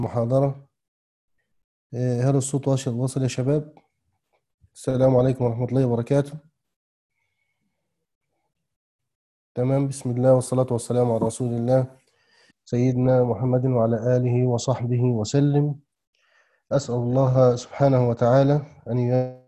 المحاضرة آه، هل الصوت واصل واصل يا شباب السلام عليكم ورحمة الله وبركاته تمام بسم الله والصلاة والسلام على رسول الله سيدنا محمد وعلى آله وصحبه وسلم أسأل الله سبحانه وتعالى أن ي...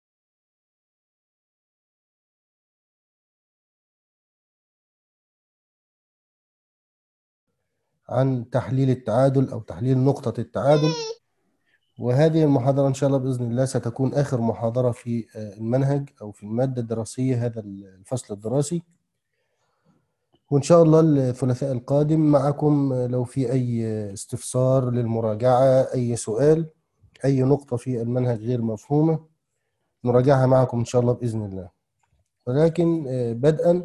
عن تحليل التعادل أو تحليل نقطة التعادل وهذه المحاضرة إن شاء الله بإذن الله ستكون آخر محاضرة في آه، المنهج أو في المادة الدراسية هذا الفصل الدراسي وإن شاء الله الثلاثاء القادم معكم آه، لو في أي استفسار للمراجعة أي سؤال أي نقطة في المنهج غير مفهومة نراجعها معكم إن شاء الله بإذن الله ولكن آه، بدءا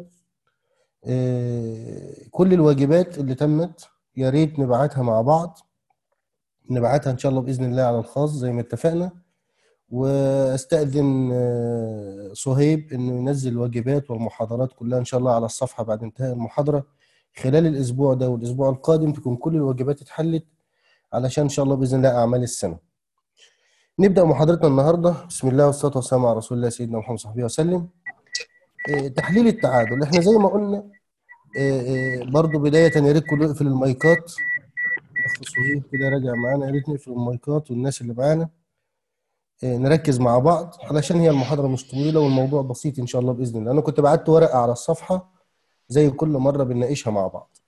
آه، كل الواجبات اللي تمت يا ريت نبعتها مع بعض نبعتها ان شاء الله باذن الله على الخاص زي ما اتفقنا واستاذن آه، صهيب انه ينزل الواجبات والمحاضرات كلها ان شاء الله على الصفحه بعد انتهاء المحاضره خلال الاسبوع ده والاسبوع القادم تكون كل الواجبات اتحلت علشان ان شاء الله باذن الله اعمال السنه نبدا محاضرتنا النهارده بسم الله والصلاه والسلام على رسول الله سيدنا محمد صلى الله عليه وسلم آه، تحليل التعادل احنا زي ما قلنا آه، آه، برضو بدايه يا ريت كله يقفل المايكات اخ صهيب كده راجع معانا يا ريت نقفل المايكات والناس اللي معانا آه، نركز مع بعض علشان هي المحاضره مش طويله والموضوع بسيط ان شاء الله باذن الله انا كنت بعت ورقه على الصفحه زي كل مره بنناقشها مع بعض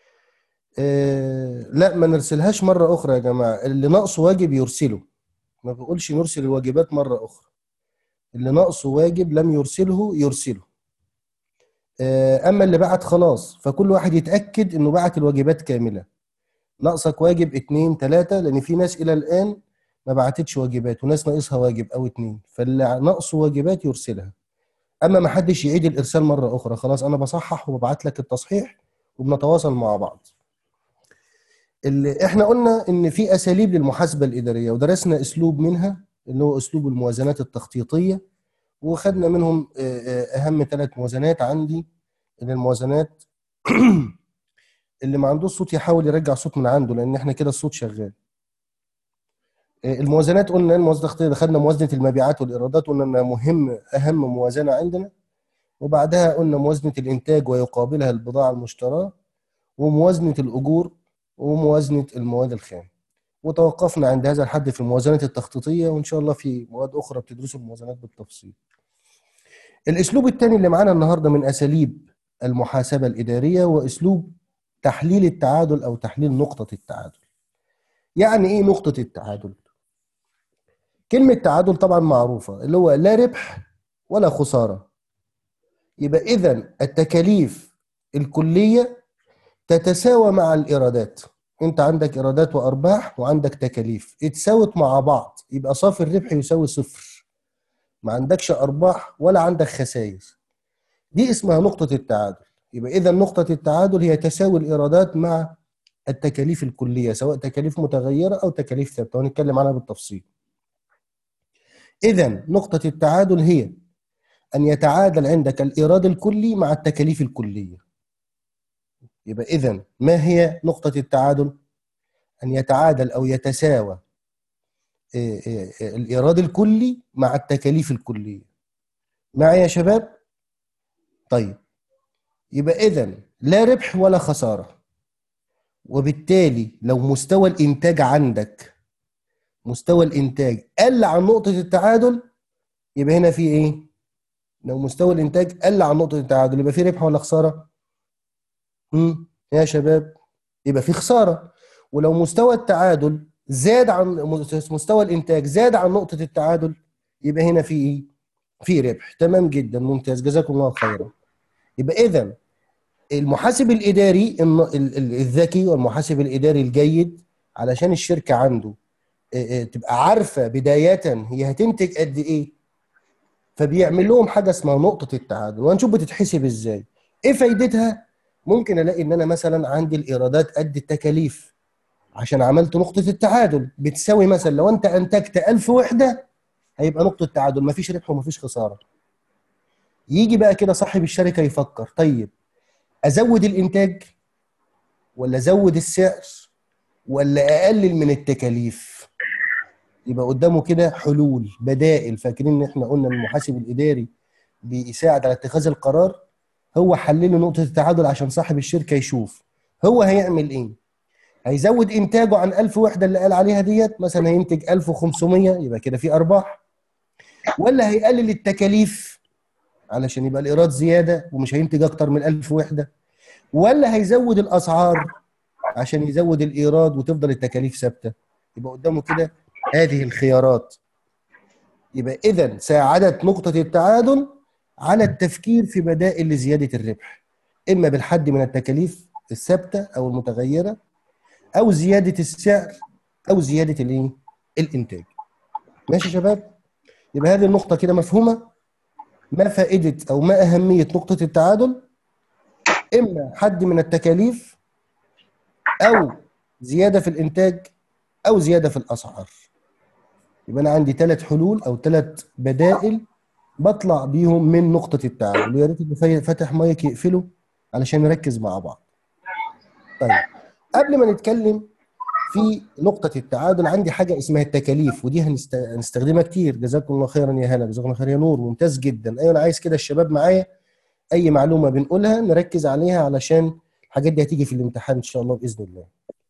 آه، لا ما نرسلهاش مره اخرى يا جماعه اللي ناقصه واجب يرسله ما بقولش نرسل الواجبات مره اخرى اللي ناقصه واجب لم يرسله يرسله آه، اما اللي بعت خلاص فكل واحد يتاكد انه بعت الواجبات كامله ناقصك واجب اتنين تلاتة لان في ناس الى الان ما بعتتش واجبات وناس ناقصها واجب او اتنين فاللي ناقصه واجبات يرسلها اما ما حدش يعيد الارسال مره اخرى خلاص انا بصحح وببعت لك التصحيح وبنتواصل مع بعض اللي احنا قلنا ان في اساليب للمحاسبه الاداريه ودرسنا اسلوب منها اللي هو اسلوب الموازنات التخطيطيه وخدنا منهم آه، آه، اهم ثلاث موازنات عندي اللي الموازنات اللي ما عندوش صوت يحاول يرجع صوت من عنده لان احنا كده الصوت شغال آه، الموازنات قلنا الموازنه التخطيطيه خدنا موازنه المبيعات والايرادات قلنا انها مهم اهم موازنه عندنا وبعدها قلنا موازنه الانتاج ويقابلها البضاعه المشتراه وموازنه الاجور وموازنه المواد الخام وتوقفنا عند هذا الحد في الموازنات التخطيطيه وان شاء الله في مواد اخرى بتدرسوا الموازنات بالتفصيل الاسلوب الثاني اللي معانا النهارده من اساليب المحاسبه الاداريه واسلوب تحليل التعادل او تحليل نقطه التعادل يعني ايه نقطه التعادل كلمه تعادل طبعا معروفه اللي هو لا ربح ولا خساره يبقى اذا التكاليف الكليه تتساوى مع الايرادات انت عندك ايرادات وارباح وعندك تكاليف اتساوت مع بعض يبقى صافي الربح يساوي صفر ما عندكش ارباح ولا عندك خسائر دي اسمها نقطه التعادل يبقى اذا نقطه التعادل هي تساوي الايرادات مع التكاليف الكليه سواء تكاليف متغيره او تكاليف ثابته وهنتكلم عنها بالتفصيل اذا نقطه التعادل هي ان يتعادل عندك الايراد الكلي مع التكاليف الكليه يبقى اذا ما هي نقطه التعادل ان يتعادل او يتساوى إيه إيه إيه الايراد الكلي مع التكاليف الكليه معي يا شباب طيب يبقى اذا لا ربح ولا خساره وبالتالي لو مستوى الانتاج عندك مستوى الانتاج قل عن نقطه التعادل يبقى هنا في ايه لو مستوى الانتاج قل عن نقطه التعادل يبقى في ربح ولا خساره امم يا شباب يبقى في خساره ولو مستوى التعادل زاد عن مستوى الانتاج زاد عن نقطه التعادل يبقى هنا في ايه في ربح تمام جدا ممتاز جزاكم الله خيرا يبقى اذا المحاسب الاداري الن- ال- ال- الذكي والمحاسب الاداري الجيد علشان الشركه عنده آه، آه، تبقى عارفه بدايه هي هتنتج قد ايه فبيعمل لهم حاجه اسمها نقطه التعادل وهنشوف بتتحسب ازاي ايه فايدتها ممكن الاقي ان انا مثلا عندي الايرادات قد التكاليف عشان عملت نقطه التعادل بتساوي مثلا لو انت انتجت 1000 وحده هيبقى نقطه تعادل مفيش ربح ومفيش خساره يجي بقى كده صاحب الشركه يفكر طيب ازود الانتاج ولا ازود السعر ولا اقلل من التكاليف يبقى قدامه كده حلول بدائل فاكرين ان احنا قلنا ان المحاسب الاداري بيساعد على اتخاذ القرار هو حلل له نقطه التعادل عشان صاحب الشركه يشوف هو هيعمل ايه هيزود انتاجه عن 1000 وحده اللي قال عليها ديت مثلا هينتج 1500 يبقى كده في ارباح ولا هيقلل التكاليف علشان يبقى الايراد زياده ومش هينتج اكتر من 1000 وحده ولا هيزود الاسعار عشان يزود الايراد وتفضل التكاليف ثابته يبقى قدامه كده هذه الخيارات يبقى اذا ساعدت نقطه التعادل على التفكير في بدائل لزياده الربح اما بالحد من التكاليف الثابته او المتغيره او زياده السعر او زياده الايه الانتاج ماشي يا شباب يبقى هذه النقطه كده مفهومه ما فائده او ما اهميه نقطه التعادل اما حد من التكاليف او زياده في الانتاج او زياده في الاسعار يبقى انا عندي ثلاث حلول او ثلاث بدائل بطلع بيهم من نقطه التعادل ويا ريت اللي فاتح مايك يقفله علشان نركز مع بعض طيب قبل ما نتكلم في نقطة التعادل عندي حاجة اسمها التكاليف ودي هنست... هنستخدمها كتير جزاكم الله خيرا يا هلا جزاكم الله خير يا نور ممتاز جدا ايوه انا عايز كده الشباب معايا اي معلومة بنقولها نركز عليها علشان الحاجات دي هتيجي في الامتحان ان شاء الله باذن الله.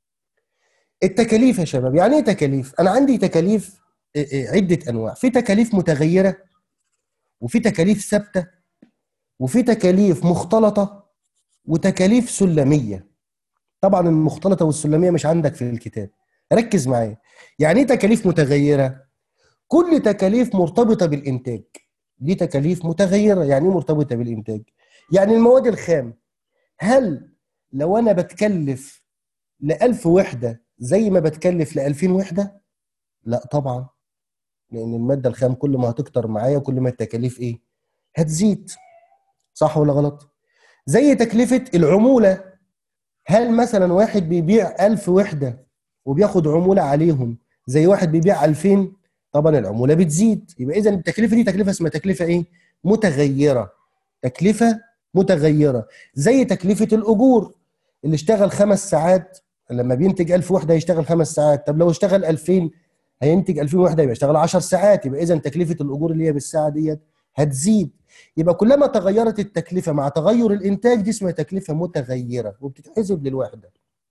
التكاليف يا شباب يعني ايه تكاليف؟ انا عندي تكاليف عدة انواع في تكاليف متغيرة وفي تكاليف ثابتة وفي تكاليف مختلطة وتكاليف سلمية طبعا المختلطه والسلميه مش عندك في الكتاب ركز معايا يعني ايه تكاليف متغيره كل تكاليف مرتبطه بالانتاج دي تكاليف متغيره يعني ايه مرتبطه بالانتاج يعني المواد الخام هل لو انا بتكلف ل 1000 وحده زي ما بتكلف ل 2000 وحده لا طبعا لان الماده الخام كل ما هتكتر معايا كل ما التكاليف ايه هتزيد صح ولا غلط زي تكلفه العموله هل مثلا واحد بيبيع 1000 وحده وبياخد عموله عليهم زي واحد بيبيع 2000 طبعا العموله بتزيد يبقى اذا التكلفه دي تكلفه اسمها تكلفه ايه متغيره تكلفه متغيره زي تكلفه الاجور اللي اشتغل خمس ساعات لما بينتج 1000 وحده هيشتغل خمس ساعات طب لو اشتغل 2000 هينتج 2000 وحده يبقى يشتغل 10 ساعات يبقى اذا تكلفه الاجور اللي هي بالساعه ديت هتزيد يبقى كلما تغيرت التكلفه مع تغير الانتاج دي اسمها تكلفه متغيره وبتتحسب للوحده.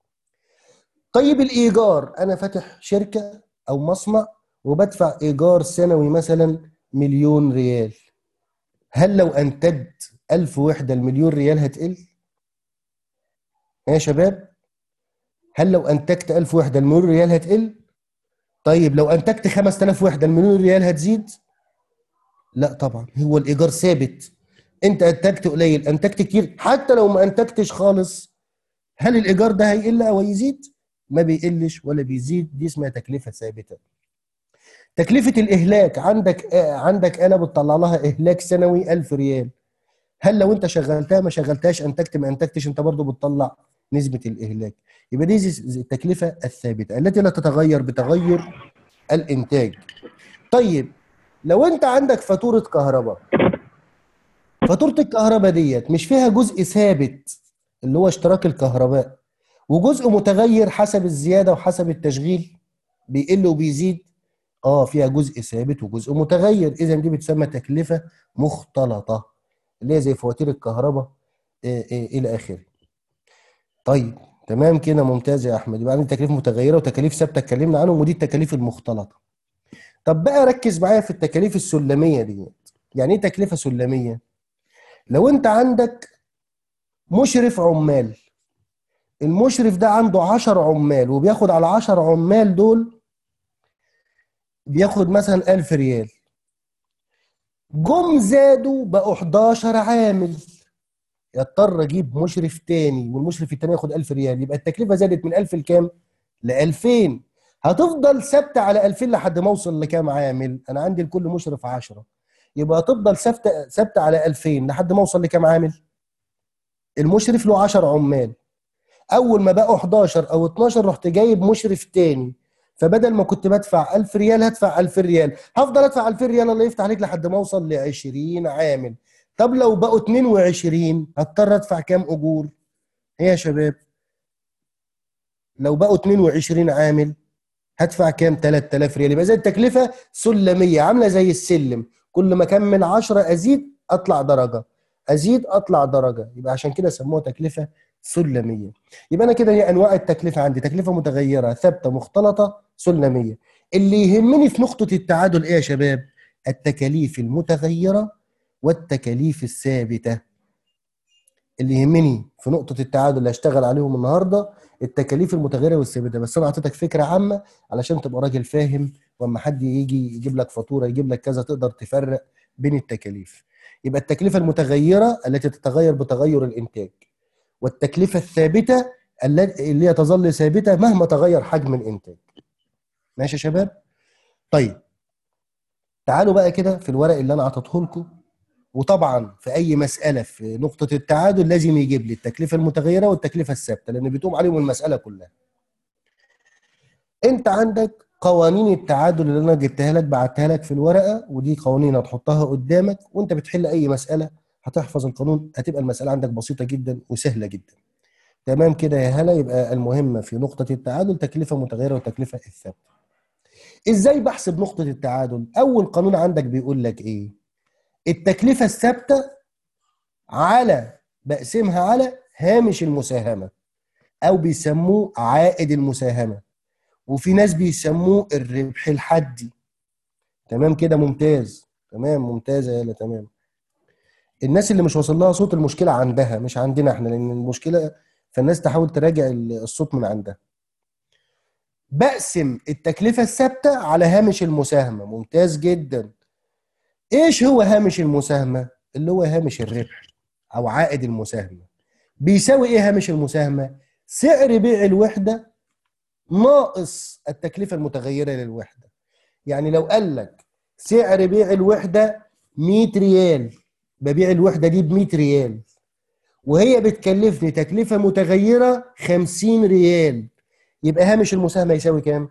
طيب الايجار انا فاتح شركه او مصنع وبدفع ايجار سنوي مثلا مليون ريال. هل لو انتجت 1000 وحده المليون ريال هتقل؟ يا شباب هل لو انتجت 1000 وحده المليون ريال هتقل؟ طيب لو انتجت 5000 وحده المليون ريال هتزيد؟ لا طبعا هو الايجار ثابت انت انتجت قليل انتجت كتير حتى لو ما انتجتش خالص هل الايجار ده هيقل او يزيد ما بيقلش ولا بيزيد دي اسمها تكلفه ثابته تكلفه الاهلاك عندك آه عندك آلة بتطلع لها اهلاك سنوي 1000 ريال هل لو انت شغلتها ما شغلتهاش انتجت ما انتجتش انت برضه بتطلع نسبه الاهلاك يبقى دي التكلفه الثابته التي لا تتغير بتغير الانتاج طيب لو انت عندك فاتوره كهرباء فاتوره الكهرباء ديت مش فيها جزء ثابت اللي هو اشتراك الكهرباء وجزء متغير حسب الزياده وحسب التشغيل بيقل وبيزيد اه فيها جزء ثابت وجزء متغير اذا دي بتسمى تكلفه مختلطه اللي هي زي فواتير الكهرباء إيه إيه الى اخره طيب تمام كده ممتاز يا احمد يبقى عندي تكاليف متغيره وتكاليف ثابته اتكلمنا عنهم ودي التكاليف المختلطه طب بقى ركز معايا في التكاليف السلميه ديت يعني ايه تكلفه سلميه لو انت عندك مشرف عمال المشرف ده عنده 10 عمال وبياخد على 10 عمال دول بياخد مثلا 1000 ريال جم زادوا بقوا 11 عامل يضطر اجيب مشرف تاني والمشرف التاني ياخد 1000 ريال يبقى التكلفه زادت من 1000 لكام؟ ل 2000 هتفضل ثابته على 2000 لحد ما اوصل لكام عامل؟ انا عندي لكل مشرف 10 يبقى هتفضل ثابته ثابته على 2000 لحد ما اوصل لكام عامل؟ المشرف له 10 عمال اول ما بقوا 11 او 12 رحت جايب مشرف تاني فبدل ما كنت بدفع 1000 ريال هدفع 2000 ريال هفضل ادفع 2000 ريال الله يفتح عليك لحد ما اوصل ل 20 عامل طب لو بقوا 22 هضطر ادفع كام اجور؟ ايه يا شباب؟ لو بقوا 22 عامل هدفع كام 3000 ريال يبقى زي التكلفه سلميه عامله زي السلم كل ما اكمل 10 ازيد اطلع درجه ازيد اطلع درجه يبقى عشان كده سموها تكلفه سلميه يبقى انا كده هي انواع التكلفه عندي تكلفه متغيره ثابته مختلطه سلميه اللي يهمني في نقطه التعادل ايه يا شباب التكاليف المتغيره والتكاليف الثابته اللي يهمني في نقطه التعادل اللي هشتغل عليهم النهارده التكاليف المتغيره والثابته بس انا اعطيتك فكره عامه علشان تبقى راجل فاهم واما حد يجي يجيب لك فاتوره يجيب لك كذا تقدر تفرق بين التكاليف يبقى التكلفه المتغيره التي تتغير بتغير الانتاج والتكلفه الثابته اللي هي تظل ثابته مهما تغير حجم الانتاج ماشي يا شباب طيب تعالوا بقى كده في الورق اللي انا اعطيته لكم وطبعا في اي مساله في نقطه التعادل لازم يجيب لي التكلفه المتغيره والتكلفه الثابته لان بتقوم عليهم المساله كلها انت عندك قوانين التعادل اللي انا جبتها لك بعتها لك في الورقه ودي قوانين هتحطها قدامك وانت بتحل اي مساله هتحفظ القانون هتبقى المساله عندك بسيطه جدا وسهله جدا تمام كده يا هلا يبقى المهم في نقطه التعادل تكلفه متغيره والتكلفه الثابته ازاي بحسب نقطه التعادل اول قانون عندك بيقول لك ايه التكلفه الثابته على بقسمها على هامش المساهمه او بيسموه عائد المساهمه وفي ناس بيسموه الربح الحدي تمام كده ممتاز تمام ممتازه يا تمام الناس اللي مش واصل لها صوت المشكله عندها مش عندنا احنا لان المشكله فالناس تحاول تراجع الصوت من عندها بقسم التكلفه الثابته على هامش المساهمه ممتاز جدا ايش هو هامش المساهمه اللي هو هامش الربح او عائد المساهمه بيساوي ايه هامش المساهمه سعر بيع الوحده ناقص التكلفه المتغيره للوحده يعني لو قال لك سعر بيع الوحده 100 ريال ببيع الوحده دي ب 100 ريال وهي بتكلفني تكلفه متغيره 50 ريال يبقى هامش المساهمه يساوي كام؟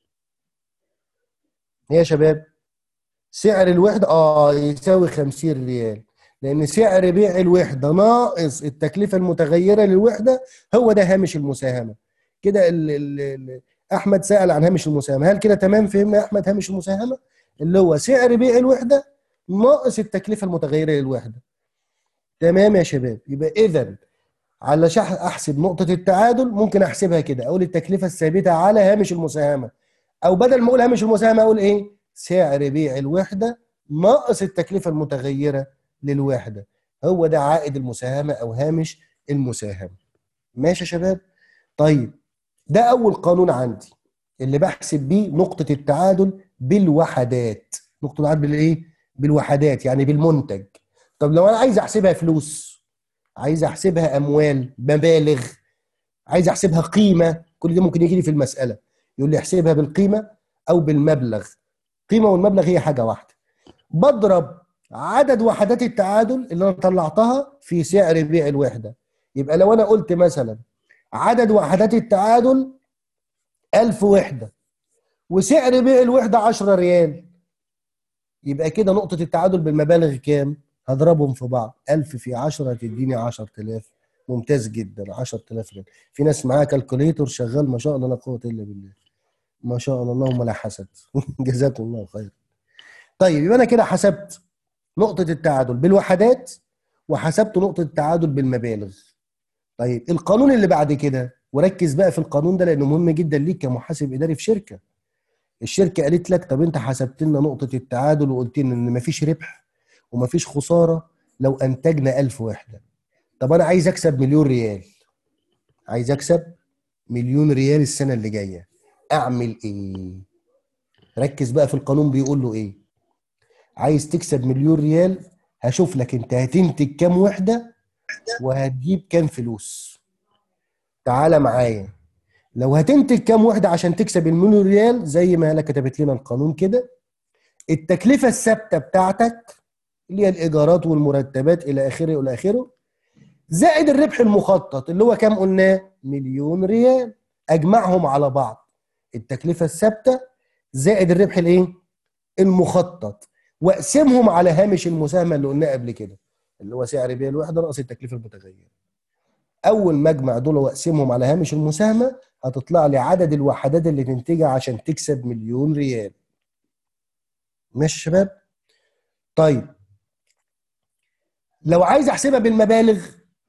ايه يا شباب؟ سعر الوحده اه يساوي 50 ريال لان سعر بيع الوحده ناقص التكلفه المتغيره للوحده هو ده هامش المساهمه كده ال ال احمد سال عن هامش المساهمه هل كده تمام فهمنا يا احمد هامش المساهمه اللي هو سعر بيع الوحده ناقص التكلفه المتغيره للوحده تمام يا شباب يبقى اذا علشان احسب نقطه التعادل ممكن احسبها كده اقول التكلفه الثابته على هامش المساهمه او بدل ما اقول هامش المساهمه اقول ايه سعر بيع الوحده ناقص التكلفه المتغيره للوحده هو ده عائد المساهمه او هامش المساهمه ماشي يا شباب طيب ده اول قانون عندي اللي بحسب بيه نقطه التعادل بالوحدات نقطه التعادل بالايه بالوحدات يعني بالمنتج طب لو انا عايز احسبها فلوس عايز احسبها اموال مبالغ عايز احسبها قيمه كل ده ممكن يجي لي في المساله يقول لي احسبها بالقيمه او بالمبلغ قيمه والمبلغ هي حاجه واحده بضرب عدد وحدات التعادل اللي انا طلعتها في سعر بيع الوحده يبقى لو انا قلت مثلا عدد وحدات التعادل 1000 وحده وسعر بيع الوحده 10 ريال يبقى كده نقطه التعادل بالمبالغ كام هضربهم في بعض 1000 في 10 تديني 10000 ممتاز جدا 10000 ريال في ناس معاها كالكوليتور شغال ما شاء الله لا قوه الا بالله ما شاء الله اللهم لا حسد جزاكم الله خير طيب يبقى انا كده حسبت نقطه التعادل بالوحدات وحسبت نقطه التعادل بالمبالغ طيب القانون اللي بعد كده وركز بقى في القانون ده لانه مهم جدا ليك كمحاسب اداري في شركه الشركه قالت لك طب انت حسبت لنا نقطه التعادل وقلت لنا ان مفيش ربح ومفيش خساره لو انتجنا 1000 وحده طب انا عايز اكسب مليون ريال عايز اكسب مليون ريال السنه اللي جايه اعمل ايه ركز بقى في القانون بيقول له ايه عايز تكسب مليون ريال هشوف لك انت هتنتج كام وحده وهتجيب كام فلوس تعالى معايا لو هتنتج كام وحده عشان تكسب المليون ريال زي ما هلا كتبت لنا القانون كده التكلفه الثابته بتاعتك اللي هي الايجارات والمرتبات الى اخره الى اخره زائد الربح المخطط اللي هو كام قلناه مليون ريال اجمعهم على بعض التكلفه الثابته زائد الربح الايه المخطط واقسمهم على هامش المساهمه اللي قلناه قبل كده اللي هو سعر بيع الوحده ناقص التكلفه المتغيره اول مجمع دول واقسمهم على هامش المساهمه هتطلع لي عدد الوحدات اللي تنتجها عشان تكسب مليون ريال ماشي يا شباب طيب لو عايز احسبها بالمبالغ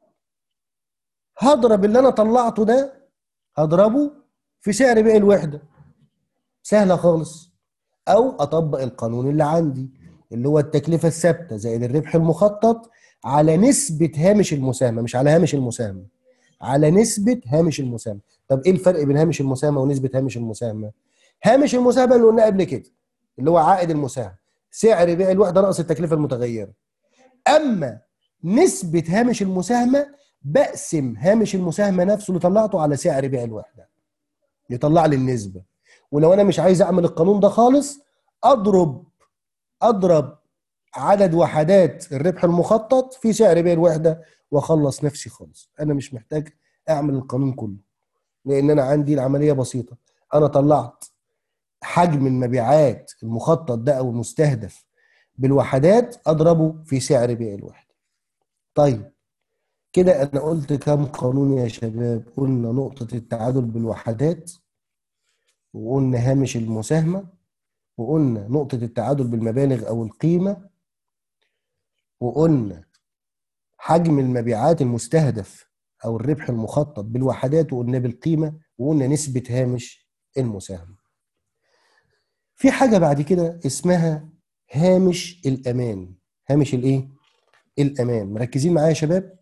هضرب اللي انا طلعته ده هضربه في سعر بيع الوحده سهله خالص او اطبق القانون اللي عندي اللي هو التكلفه الثابته زائد الربح المخطط على نسبه هامش المساهمه مش على هامش المساهمه على نسبه هامش المساهمه طب ايه الفرق بين هامش المساهمه ونسبه هامش المساهمه هامش المساهمه اللي قلنا قبل كده اللي هو عائد المساهمه سعر بيع الوحده ناقص التكلفه المتغيره اما نسبه هامش المساهمه بقسم هامش المساهمه نفسه اللي طلعته على سعر بيع الوحده يطلع لي النسبه ولو انا مش عايز اعمل القانون ده خالص اضرب اضرب عدد وحدات الربح المخطط في سعر بيع الوحده واخلص نفسي خالص انا مش محتاج اعمل القانون كله لان انا عندي العمليه بسيطه انا طلعت حجم المبيعات المخطط ده او المستهدف بالوحدات اضربه في سعر بيع الوحده طيب كده انا قلت كام قانون يا شباب قلنا نقطه التعادل بالوحدات وقلنا هامش المساهمه وقلنا نقطه التعادل بالمبالغ او القيمه وقلنا حجم المبيعات المستهدف او الربح المخطط بالوحدات وقلنا بالقيمه وقلنا نسبه هامش المساهمه في حاجه بعد كده اسمها هامش الامان هامش الايه الامان مركزين معايا يا شباب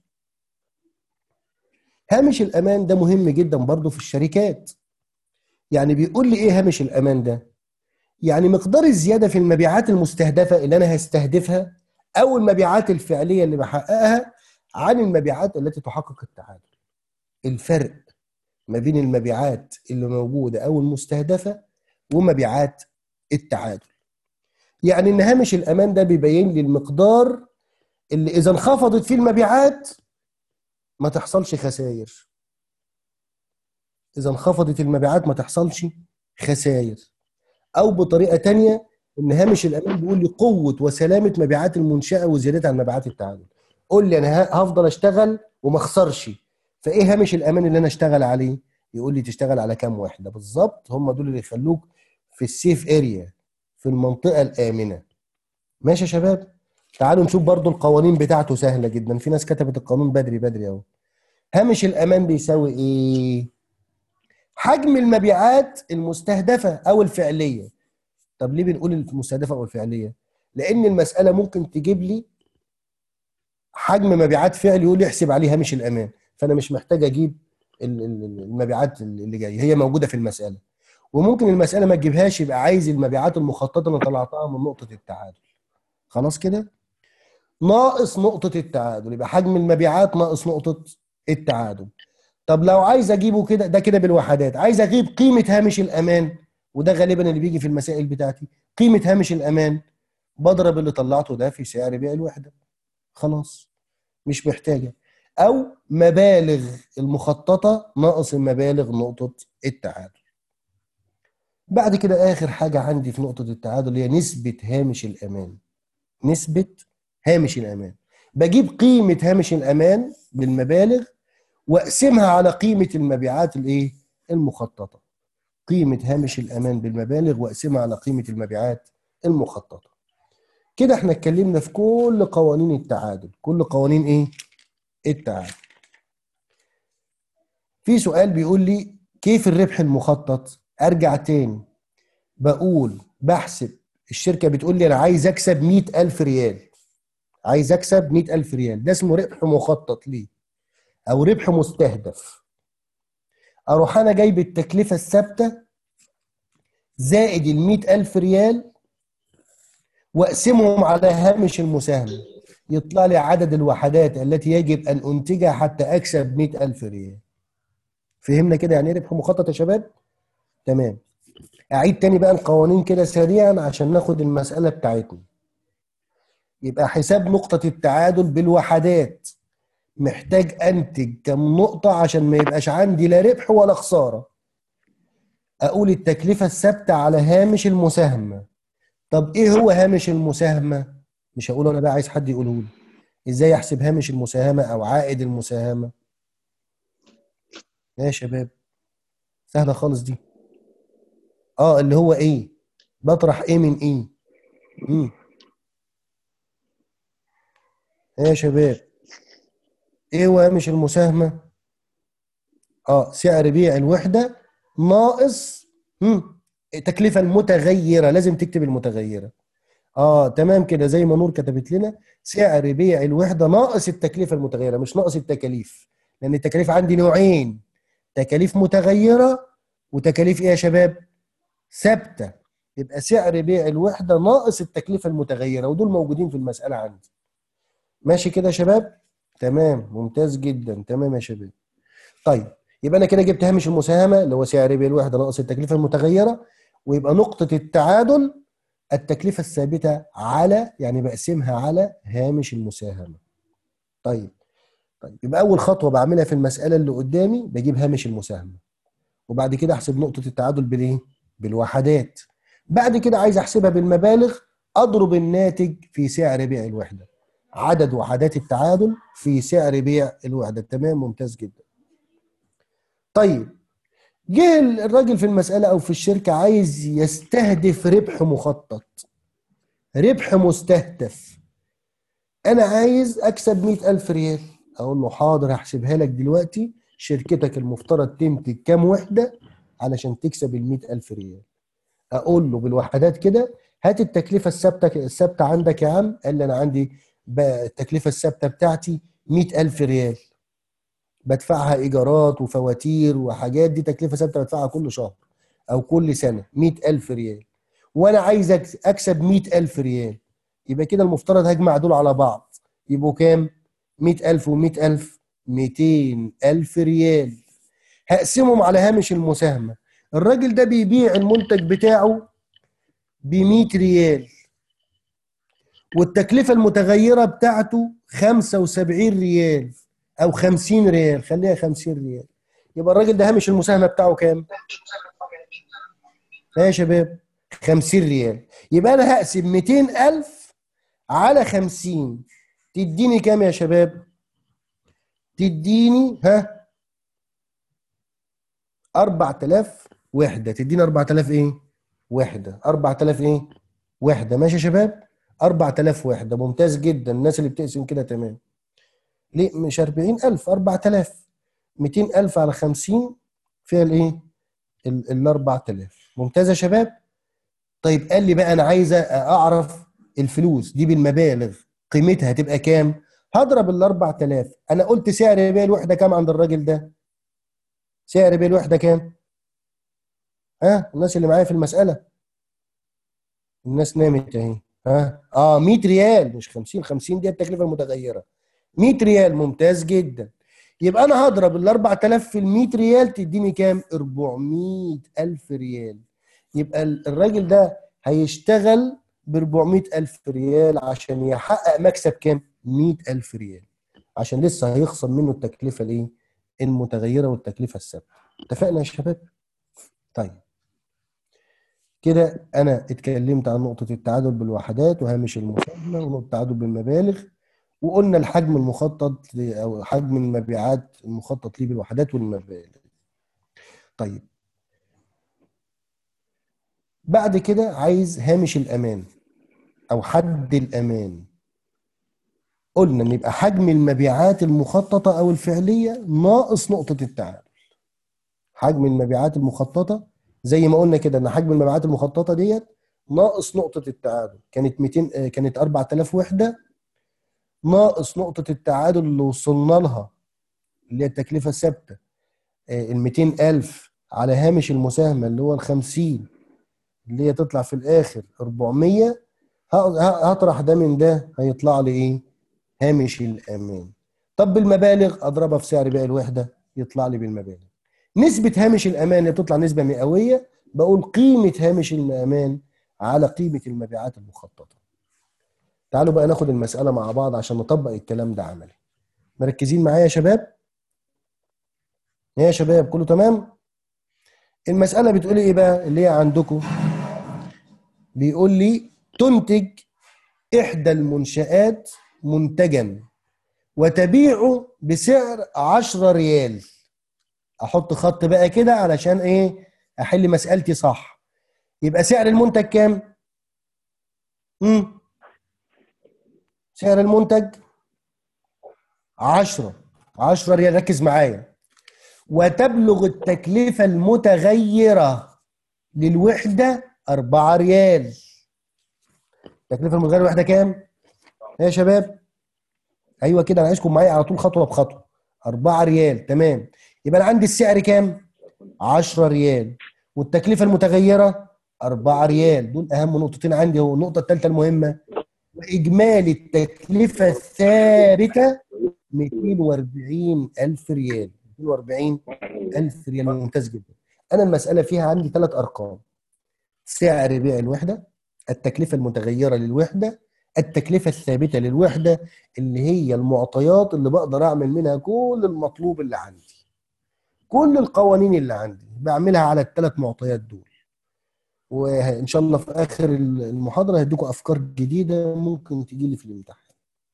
هامش الامان ده مهم جدا برضه في الشركات يعني بيقول لي ايه هامش الامان ده يعني مقدار الزياده في المبيعات المستهدفه اللي انا هستهدفها او المبيعات الفعليه اللي بحققها عن المبيعات التي تحقق التعادل الفرق ما بين المبيعات اللي موجوده او المستهدفه ومبيعات التعادل يعني ان هامش الامان ده بيبين لي المقدار اللي اذا انخفضت فيه المبيعات ما تحصلش خسائر اذا انخفضت المبيعات ما تحصلش خسائر او بطريقه تانية ان هامش الامان بيقول لي قوه وسلامه مبيعات المنشاه وزيادتها عن مبيعات التعادل قول لي انا هفضل اشتغل وما اخسرش فايه هامش الامان اللي انا اشتغل عليه يقول لي تشتغل على كام وحده بالظبط هم دول اللي يخلوك في السيف اريا في المنطقه الامنه ماشي يا شباب تعالوا نشوف برضو القوانين بتاعته سهله جدا في ناس كتبت القانون بدري بدري اهو هامش الامان بيساوي ايه حجم المبيعات المستهدفه او الفعليه طب ليه بنقول المستهدفه او الفعليه لان المساله ممكن تجيب لي حجم مبيعات فعل يقول لي احسب عليه هامش الامان فانا مش محتاج اجيب المبيعات اللي جايه هي موجوده في المساله وممكن المساله ما تجيبهاش يبقى عايز المبيعات المخططه اللي طلعتها من نقطه التعادل خلاص كده ناقص نقطه التعادل يبقى حجم المبيعات ناقص نقطه التعادل طب لو عايز اجيبه كده ده كده بالوحدات عايز اجيب قيمه هامش الامان وده غالبا اللي بيجي في المسائل بتاعتي قيمه هامش الامان بضرب اللي طلعته ده في سعر بيع الوحده خلاص مش محتاجه او مبالغ المخططه ناقص المبالغ نقطه التعادل بعد كده اخر حاجه عندي في نقطه التعادل هي نسبه هامش الامان نسبه هامش الامان بجيب قيمه هامش الامان بالمبالغ واقسمها على قيمه المبيعات الايه المخططه قيمه هامش الامان بالمبالغ واقسمها على قيمه المبيعات المخططه كده احنا اتكلمنا في كل قوانين التعادل كل قوانين ايه التعادل في سؤال بيقول لي كيف الربح المخطط ارجع تاني بقول بحسب الشركة بتقول لي انا عايز اكسب مئة الف ريال عايز اكسب مئة الف ريال ده اسمه ربح مخطط ليه او ربح مستهدف اروح انا جايب التكلفة الثابتة زائد ال ألف ريال واقسمهم على هامش المساهمة يطلع لي عدد الوحدات التي يجب أن أنتجها حتى أكسب مئة ألف ريال فهمنا كده يعني ايه ربح مخطط يا شباب؟ تمام أعيد تاني بقى القوانين كده سريعا عشان ناخد المسألة بتاعتنا يبقى حساب نقطة التعادل بالوحدات محتاج أنتج كم نقطة عشان ما يبقاش عندي لا ربح ولا خسارة أقول التكلفة الثابتة على هامش المساهمة طب إيه هو هامش المساهمة؟ مش هقوله أنا بقى عايز حد يقوله لي إزاي أحسب هامش المساهمة أو عائد المساهمة؟ يا شباب سهله خالص دي اه اللي هو ايه بطرح ايه من ايه امم يا شباب ايه هو هامش المساهمه اه سعر بيع الوحده ناقص مم. التكلفه المتغيره لازم تكتب المتغيره اه تمام كده زي ما نور كتبت لنا سعر بيع الوحده ناقص التكلفه المتغيره مش ناقص التكاليف لان التكاليف عندي نوعين تكاليف متغيره وتكاليف ايه يا شباب ثابته يبقى سعر بيع الوحده ناقص التكلفه المتغيره ودول موجودين في المساله عندي ماشي كده يا شباب تمام ممتاز جدا تمام يا شباب طيب يبقى انا كده جبت هامش المساهمه اللي هو سعر بيع الوحده ناقص التكلفه المتغيره ويبقى نقطه التعادل التكلفه الثابته على يعني بقسمها على هامش المساهمه طيب طيب يبقى اول خطوه بعملها في المساله اللي قدامي بجيب هامش المساهمه وبعد كده احسب نقطه التعادل بالايه بالوحدات بعد كده عايز احسبها بالمبالغ اضرب الناتج في سعر بيع الوحده عدد وحدات التعادل في سعر بيع الوحده تمام ممتاز جدا طيب جه الراجل في المسألة أو في الشركة عايز يستهدف ربح مخطط ربح مستهدف أنا عايز أكسب مئة ألف ريال أقول له حاضر هحسبها لك دلوقتي شركتك المفترض تنتج كام وحدة علشان تكسب المئة ألف ريال أقول له بالوحدات كده هات التكلفة الثابتة الثابتة عندك يا عم قال لي أنا عندي التكلفة الثابتة بتاعتي مئة ألف ريال بدفعها ايجارات وفواتير وحاجات دي تكلفه ثابته بدفعها كل شهر او كل سنه 100000 ريال وانا عايز اكسب 100000 ريال يبقى كده المفترض هجمع دول على بعض يبقوا كام 100000 و100000 200000 ريال هقسمهم على هامش المساهمه الراجل ده بيبيع المنتج بتاعه ب 100 ريال والتكلفه المتغيره بتاعته 75 ريال او 50 ريال خليها 50 ريال يبقى الراجل ده هامش المساهمه بتاعه كام؟ يا شباب 50 ريال يبقى انا هقسم 200000 على 50 تديني كام يا شباب؟ تديني ها 4000 وحده تديني 4000 ايه؟ وحده 4000 ايه؟ وحده ماشي يا شباب؟ 4000 وحده ممتاز جدا الناس اللي بتقسم كده تمام ليه مش 40000 4000 200000 على 50 فيها الايه ال 4000 ممتاز يا شباب طيب قال لي بقى انا عايز اعرف الفلوس دي بالمبالغ قيمتها هتبقى كام هضرب ال 4000 انا قلت سعر بيع الوحده كام عند الراجل ده سعر بيع الوحده كام ها الناس اللي معايا في المساله الناس نامت اهي ها اه 100 ريال مش 50 50 دي التكلفه المتغيره 100 ريال ممتاز جدا يبقى انا هضرب ال 4000 في ال 100 ريال تديني كام 400 الف ريال يبقى الراجل ده هيشتغل ب 400 الف ريال عشان يحقق مكسب كام 100 الف ريال عشان لسه هيخصم منه التكلفه الايه المتغيره والتكلفه الثابته اتفقنا يا شباب طيب كده انا اتكلمت عن نقطه التعادل بالوحدات وهامش المساهمه ونقطه التعادل بالمبالغ وقلنا الحجم المخطط او حجم المبيعات المخطط ليه بالوحدات والمبالغ طيب بعد كده عايز هامش الامان او حد الامان قلنا ان يبقى حجم المبيعات المخططه او الفعليه ناقص نقطه التعادل حجم المبيعات المخططه زي ما قلنا كده ان حجم المبيعات المخططه ديت ناقص نقطه التعادل كانت 200 كانت 4000 وحده ناقص نقطة التعادل اللي وصلنا لها اللي هي التكلفة الثابتة ال 200000 على هامش المساهمة اللي هو ال 50 اللي هي تطلع في الآخر 400 هطرح ده من ده هيطلع لي إيه؟ هامش الأمان طب بالمبالغ أضربها في سعر بيع الوحدة يطلع لي بالمبالغ نسبة هامش الأمان اللي بتطلع نسبة مئوية بقول قيمة هامش الأمان على قيمة المبيعات المخططة تعالوا بقى ناخد المسألة مع بعض عشان نطبق الكلام ده عملي مركزين معايا يا شباب يا شباب كله تمام المسألة بتقول ايه بقى اللي هي عندكم بيقول لي تنتج إحدى المنشآت منتجا وتبيعه بسعر 10 ريال احط خط بقى كده علشان ايه احل مسألتي صح يبقى سعر المنتج كام امم سعر المنتج 10 10 ريال ركز معايا وتبلغ التكلفة المتغيرة للوحدة 4 ريال التكلفة المتغيرة للوحدة كام؟ إيه يا شباب ايوه كده انا عايزكم معايا على طول خطوة بخطوة 4 ريال تمام يبقى انا عندي السعر كام؟ 10 ريال والتكلفة المتغيرة 4 ريال دول اهم نقطتين عندي هو النقطة الثالثة المهمة واجمالي التكلفة الثابتة 240 ألف ريال 240 ألف ريال ممتاز جدا أنا المسألة فيها عندي ثلاث أرقام سعر بيع الوحدة التكلفة المتغيرة للوحدة التكلفة الثابتة للوحدة اللي هي المعطيات اللي بقدر أعمل منها كل المطلوب اللي عندي كل القوانين اللي عندي بعملها على الثلاث معطيات دول وإن شاء الله في آخر المحاضرة هديكم أفكار جديدة ممكن تجي لي في الامتحان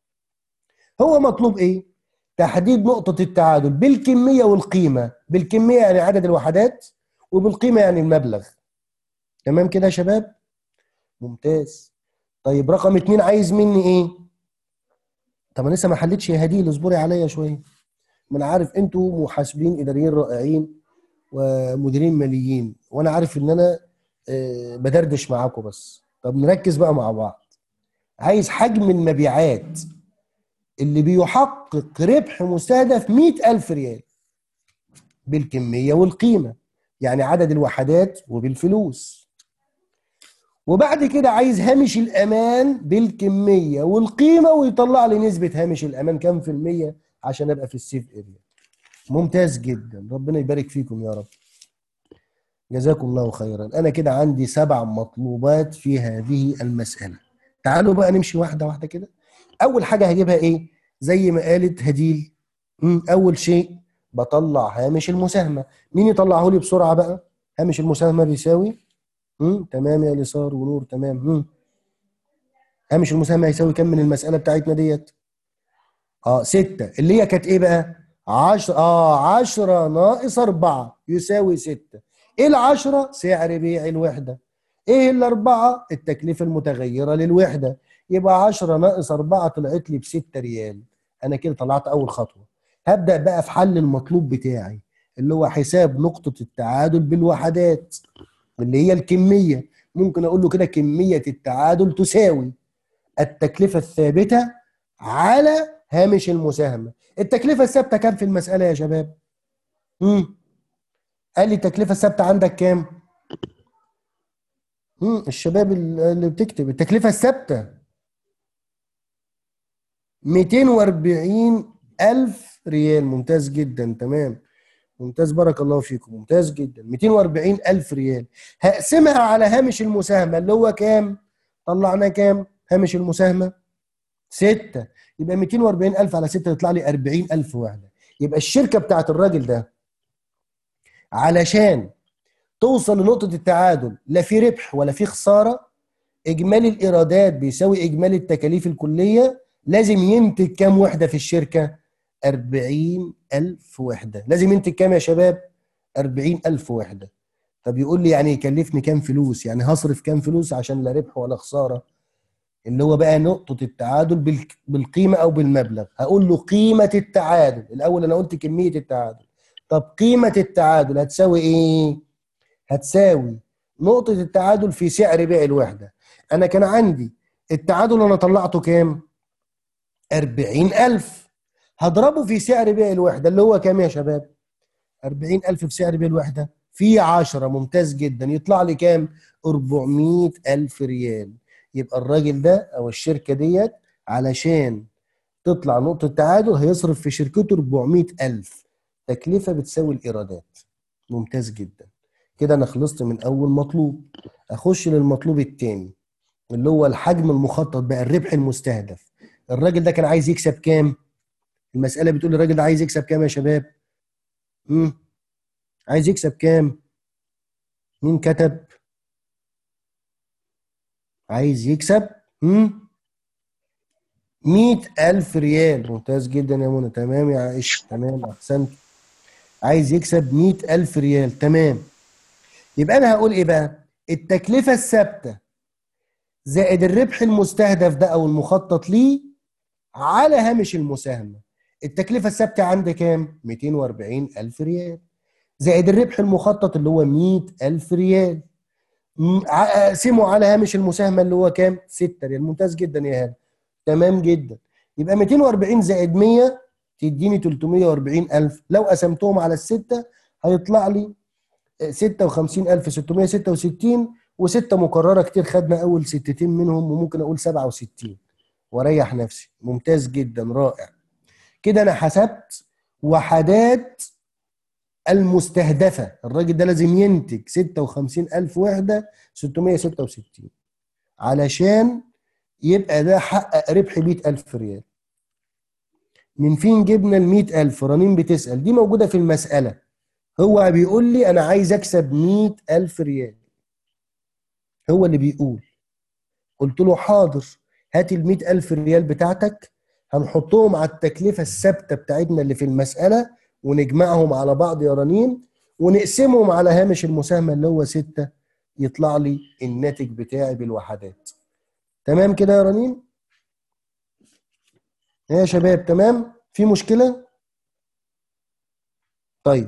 هو مطلوب ايه تحديد نقطة التعادل بالكمية والقيمة بالكمية يعني عدد الوحدات وبالقيمة يعني المبلغ تمام كده يا شباب ممتاز طيب رقم اتنين عايز مني ايه طب انا لسه ما حلتش يا هديل اصبري عليا شويه ما انا عارف انتوا محاسبين اداريين رائعين ومديرين ماليين وانا عارف ان انا آه، بدردش معاكم بس طب نركز بقى مع بعض عايز حجم المبيعات اللي بيحقق ربح مستهدف 100000 ريال بالكمية والقيمة يعني عدد الوحدات وبالفلوس وبعد كده عايز هامش الأمان بالكمية والقيمة ويطلع لي نسبة هامش الأمان كام في المية عشان أبقى في السيف اريا ممتاز جدا ربنا يبارك فيكم يا رب جزاكم الله خيرا أنا كده عندي سبع مطلوبات في هذه المسألة تعالوا بقى نمشي واحدة واحدة كده اول حاجه هجيبها ايه زي ما قالت هديل اول شيء بطلع هامش المساهمه مين يطلعه لي بسرعه بقى هامش المساهمه بيساوي مم. تمام يا لسار ونور تمام مم. هامش المساهمه هيساوي كام من المساله بتاعتنا ديت اه ستة اللي هي كانت ايه بقى 10 اه 10 ناقص 4 يساوي 6 ايه ال10 سعر بيع الوحده ايه الاربعه التكلفه المتغيره للوحده يبقى 10 ناقص 4 طلعت لي ب 6 ريال انا كده طلعت اول خطوه هبدا بقى في حل المطلوب بتاعي اللي هو حساب نقطه التعادل بالوحدات اللي هي الكميه ممكن اقول له كده كميه التعادل تساوي التكلفه الثابته على هامش المساهمه التكلفه الثابته كام في المساله يا شباب امم قال لي التكلفه الثابته عندك كام امم الشباب اللي بتكتب التكلفه الثابته 240 ألف ريال ممتاز جدا تمام ممتاز بارك الله فيكم ممتاز جدا 240 ألف ريال هقسمها على هامش المساهمة اللي هو كام طلعنا كام هامش المساهمة 6 يبقى 240 ألف على 6 يطلع لي 40 ألف وحدة يبقى الشركة بتاعت الراجل ده علشان توصل لنقطة التعادل لا في ربح ولا في خسارة إجمالي الإيرادات بيساوي إجمالي التكاليف الكلية لازم ينتج كام وحدة في الشركة 40 ألف وحدة لازم ينتج كام يا شباب 40 ألف وحدة طب يقول لي يعني يكلفني كام فلوس يعني هصرف كام فلوس عشان لا ربح ولا خسارة اللي هو بقى نقطة التعادل بالقيمة أو بالمبلغ هقول له قيمة التعادل الأول أنا قلت كمية التعادل طب قيمة التعادل هتساوي إيه؟ هتساوي نقطة التعادل في سعر بيع الوحدة أنا كان عندي التعادل أنا طلعته كام؟ أربعين ألف هضربه في سعر بيع الوحدة اللي هو كام يا شباب أربعين ألف في سعر بيع الوحدة في عشرة ممتاز جدا يطلع لي كام 400 ألف ريال يبقى الراجل ده أو الشركة ديت علشان تطلع نقطة تعادل هيصرف في شركته 400 ألف تكلفة بتساوي الإيرادات ممتاز جدا كده أنا خلصت من أول مطلوب أخش للمطلوب الثاني اللي هو الحجم المخطط بقى الربح المستهدف الراجل ده كان عايز يكسب كام المسألة بتقول الراجل ده عايز يكسب كام يا شباب مم. عايز يكسب كام مين كتب عايز يكسب مم. مئة ألف ريال ممتاز جدا يا منى تمام يا عائشة تمام أحسنت عايز يكسب 100000 ريال تمام يبقى انا هقول ايه بقى التكلفه الثابته زائد الربح المستهدف ده او المخطط ليه على هامش المساهمه التكلفه الثابته عندي كام 240000 ريال زائد الربح المخطط اللي هو 100000 ريال اقسمه على هامش المساهمه اللي هو كام 6 ريال ممتاز جدا يا هلا تمام جدا يبقى 240 زائد 100 تديني 340000 لو قسمتهم على الستة هيطلع لي 56666 وستة مكررة كتير خدنا أول ستتين منهم وممكن أقول 67 وأريح نفسي ممتاز جدا رائع كده أنا حسبت وحدات المستهدفة الراجل ده لازم ينتج 56000 وحدة 666 علشان يبقى ده حقق ربح 100000 ريال من فين جبنا ال 100000 رنين بتسأل دي موجودة في المسألة هو بيقول لي أنا عايز أكسب 100000 ريال هو اللي بيقول قلت له حاضر هات ال 100000 ريال بتاعتك هنحطهم على التكلفة الثابتة بتاعتنا اللي في المسألة ونجمعهم على بعض يا رنين ونقسمهم على هامش المساهمة اللي هو 6 يطلع لي الناتج بتاعي بالوحدات تمام كده يا رنين يا شباب تمام في مشكلة طيب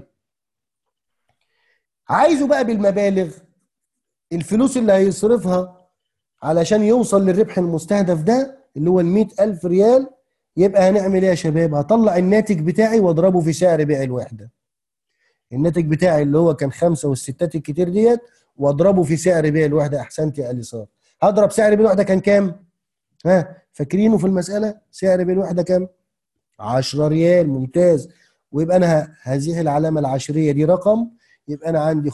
عايزه بقى بالمبالغ الفلوس اللي هيصرفها علشان يوصل للربح المستهدف ده اللي هو ال ألف ريال يبقى هنعمل ايه يا شباب هطلع الناتج بتاعي واضربه في سعر بيع الوحدة الناتج بتاعي اللي هو كان خمسة والستات الكتير ديت واضربه في سعر بيع الوحدة احسنت يا اليسار هضرب سعر بيع الوحدة كان كام ها فاكرينه في المسألة سعر بيع الوحدة كام 10 ريال ممتاز ويبقى انا هزيح العلامة العشرية دي رقم يبقى انا عندي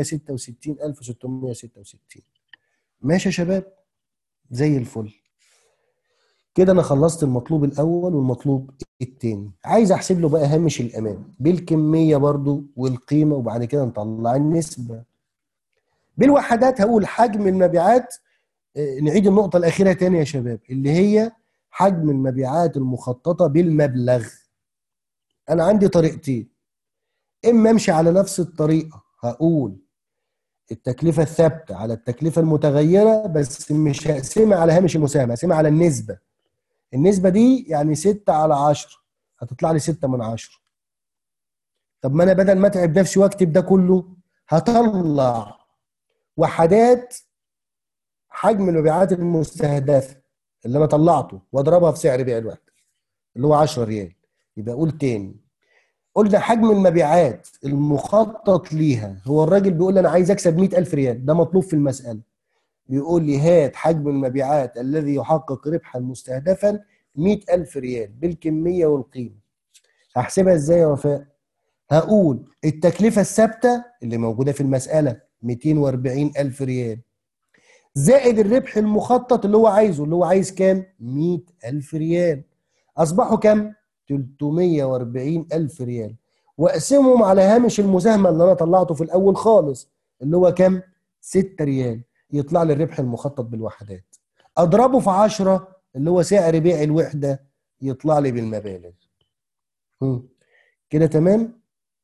566666 ماشي يا شباب زي الفل كده انا خلصت المطلوب الاول والمطلوب الثاني عايز احسب له بقى هامش الامان بالكميه برضو والقيمه وبعد كده نطلع النسبه بالوحدات هقول حجم المبيعات نعيد النقطه الاخيره تاني يا شباب اللي هي حجم المبيعات المخططه بالمبلغ انا عندي طريقتين اما امشي على نفس الطريقه هقول التكلفه الثابته على التكلفه المتغيره بس مش هقسمها على هامش المساهمه هقسمها على النسبه النسبه دي يعني 6 على 10 هتطلع لي 6 من 10 طب ما انا بدل ما اتعب نفسي واكتب ده كله هطلع وحدات حجم المبيعات المستهدفه اللي انا طلعته واضربها في سعر بيع الوحده اللي هو 10 ريال يبقى اقول تاني قلنا حجم المبيعات المخطط ليها هو الراجل بيقول لي انا عايز اكسب 100000 ريال ده مطلوب في المساله بيقول لي هات حجم المبيعات الذي يحقق ربحا مستهدفا 100000 ريال بالكميه والقيمه هحسبها ازاي يا وفاء هقول التكلفه الثابته اللي موجوده في المساله 240000 ريال زائد الربح المخطط اللي هو عايزه اللي هو عايز كام 100000 ريال اصبحوا كام 340 ألف ريال واقسمهم على هامش المساهمة اللي أنا طلعته في الأول خالص اللي هو كام 6 ريال يطلع لي الربح المخطط بالوحدات أضربه في 10 اللي هو سعر بيع الوحدة يطلع لي بالمبالغ كده تمام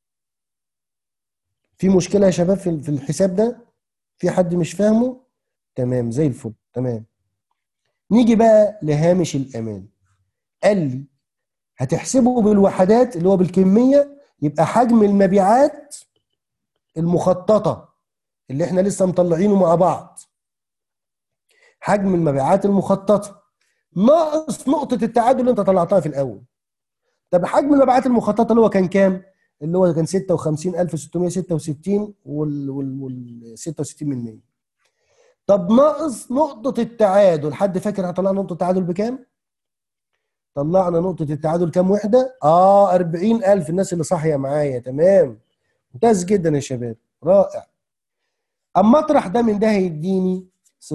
في مشكلة يا شباب في الحساب ده في حد مش فاهمه تمام زي الفل تمام نيجي بقى لهامش الأمان قال لي هتحسبه بالوحدات اللي هو بالكمية يبقى حجم المبيعات المخططة اللي احنا لسه مطلعينه مع بعض حجم المبيعات المخططة ناقص نقطة التعادل اللي انت طلعتها في الأول طب حجم المبيعات المخططة اللي هو كان كام؟ اللي هو كان 56666 وال وال 66 من 100 طب ناقص نقطة التعادل حد فاكر هطلع نقطة التعادل بكام؟ طلعنا نقطة التعادل كام وحدة؟ اه 40000 الناس اللي صاحية معايا تمام ممتاز جدا يا شباب رائع اما اطرح ده من ده هيديني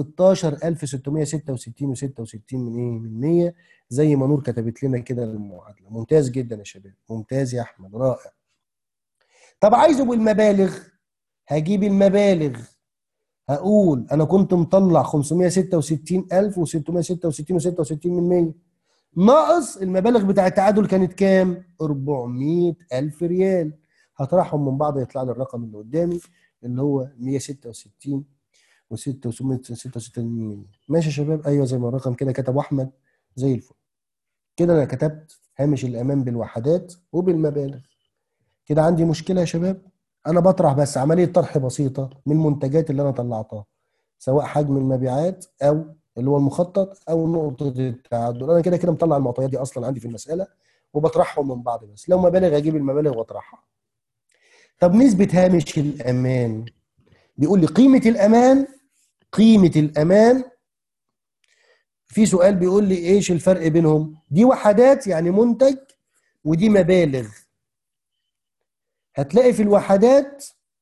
16666 و66 من ايه؟ من 100 زي ما نور كتبت لنا كده المعادلة ممتاز جدا يا شباب ممتاز يا احمد رائع طب عايزه بالمبالغ هجيب المبالغ هقول انا كنت مطلع 566000 و666 و66 من 100 ناقص المبالغ بتاع التعادل كانت كام 400 ألف ريال هطرحهم من بعض يطلع لي الرقم اللي قدامي اللي هو 166 و666 ماشي يا شباب ايوه زي ما الرقم كده كتبه احمد زي الفل كده انا كتبت هامش الامان بالوحدات وبالمبالغ كده عندي مشكله يا شباب انا بطرح بس عمليه طرح بسيطه من المنتجات اللي انا طلعتها سواء حجم المبيعات او اللي هو المخطط او نقطه التعادل انا كده كده مطلع المعطيات دي اصلا عندي في المساله وبطرحهم من بعض بس لو مبالغ اجيب المبالغ واطرحها طب نسبه هامش الامان بيقول لي قيمه الامان قيمه الامان في سؤال بيقول لي ايش الفرق بينهم دي وحدات يعني منتج ودي مبالغ هتلاقي في الوحدات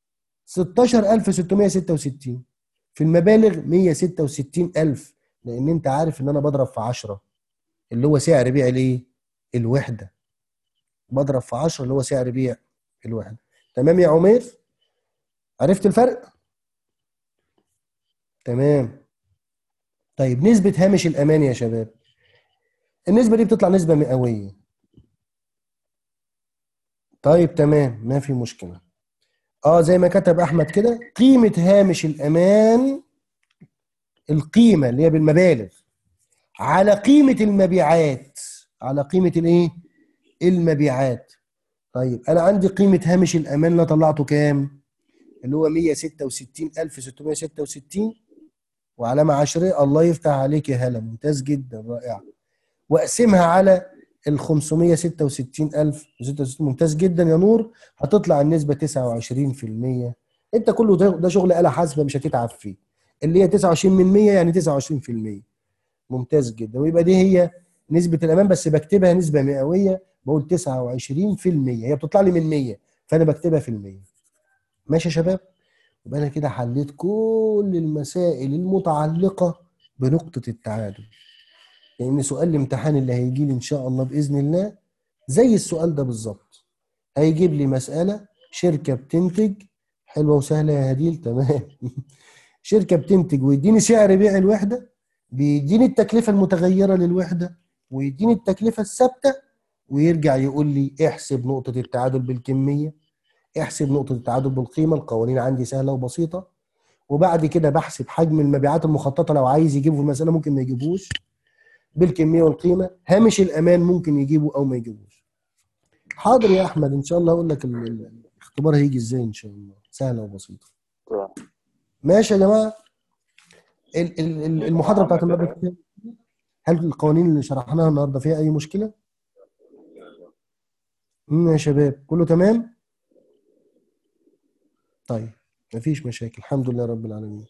16666 في المبالغ 166000 لان انت عارف ان انا بضرب في 10 اللي هو سعر بيع الايه الوحده بضرب في 10 اللي هو سعر بيع الوحده تمام يا عمير عرفت الفرق تمام طيب نسبة هامش الأمان يا شباب النسبة دي بتطلع نسبة مئوية طيب تمام ما في مشكلة اه زي ما كتب أحمد كده قيمة هامش الأمان القيمة اللي هي بالمبالغ على قيمة المبيعات على قيمة الايه؟ المبيعات طيب أنا عندي قيمة هامش الأمان اللي أنا طلعته كام؟ اللي هو 166666 وعلامة عشرية الله يفتح عليك يا هلا ممتاز جدا رائع واقسمها على ال 566000 ممتاز جدا يا نور هتطلع النسبة 29% انت كله ده, ده شغل آلة حاسبة مش هتتعب فيه اللي هي 29% يعني 29% ممتاز جدا ويبقى دي هي نسبة الأمان بس بكتبها نسبة مئوية بقول 29% هي بتطلع لي من 100 فأنا بكتبها في المية ماشي يا شباب؟ يبقى انا كده حليت كل المسائل المتعلقه بنقطه التعادل لان يعني سؤال الامتحان اللي هيجي لي ان شاء الله باذن الله زي السؤال ده بالظبط هيجيب لي مساله شركه بتنتج حلوه وسهله يا هديل تمام شركه بتنتج ويديني سعر بيع الوحده بيديني التكلفه المتغيره للوحده ويديني التكلفه الثابته ويرجع يقول لي احسب نقطه التعادل بالكميه احسب نقطة التعادل بالقيمة القوانين عندي سهلة وبسيطة وبعد كده بحسب حجم المبيعات المخططة لو عايز يجيبه في المسألة ممكن ما يجيبوش بالكمية والقيمة هامش الأمان ممكن يجيبه أو ما يجيبوش حاضر يا أحمد إن شاء الله أقول لك الاختبار هيجي إزاي إن شاء الله سهلة وبسيطة ماشي يا جماعة المحاضرة بتاعت النهارده هل القوانين اللي شرحناها النهارده فيها أي مشكلة؟ يا شباب كله تمام؟ طيب مفيش مشاكل الحمد لله رب العالمين